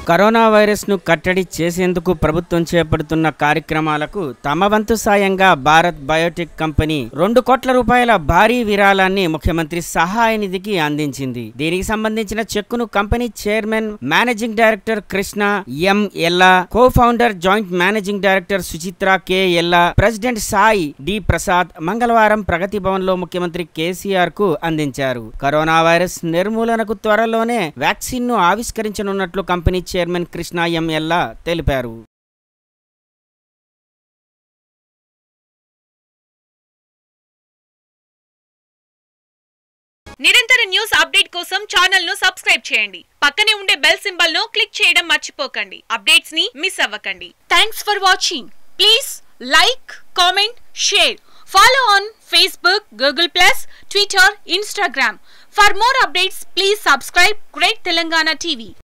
corona virus ను కట్టడి చేసేందుకు ప్రభుత్వం చేపడుతున్న కార్యక్రమాలకు తమ వంతు సాయంగా భారత్ బయోటెక్ కంపెనీ రెండు కోట్ల రూపాయల భారీ విరాళాన్ని ముఖ్యమంత్రి సహాయ నిధికి అందించింది దీనికి సంబంధించిన చెక్కును company chairman managing director Krishna M Ella co founder joint managing director Suchitra K Ella president Sai D Prasad మంగళవారం ప్రగతి భవన్ లో ముఖ్యమంత్రి కేసీఆర్ కు అందించారు కరోనా వైరస్ నిర్మూలనకు త్వరలోనే వ్యాక్సిన్ ను ఆవిష్కరించనున్నట్లు company chairman Krishna M Ella తెలిపారు నిరంతర న్యూస్ అప్డేట్ కోసం ఛానల్ ను సబ్స్క్రైబ్ చేయండి పక్కనే ఉండే బెల్ సింబల్ ను క్లిక్ చేయడం మర్చిపోకండి అప్డేట్స్ ని మిస్ అవ్వకండి thanks for watching please like comment share follow on Facebook Google plus Twitter Instagram for more updates please subscribe great Telangana TV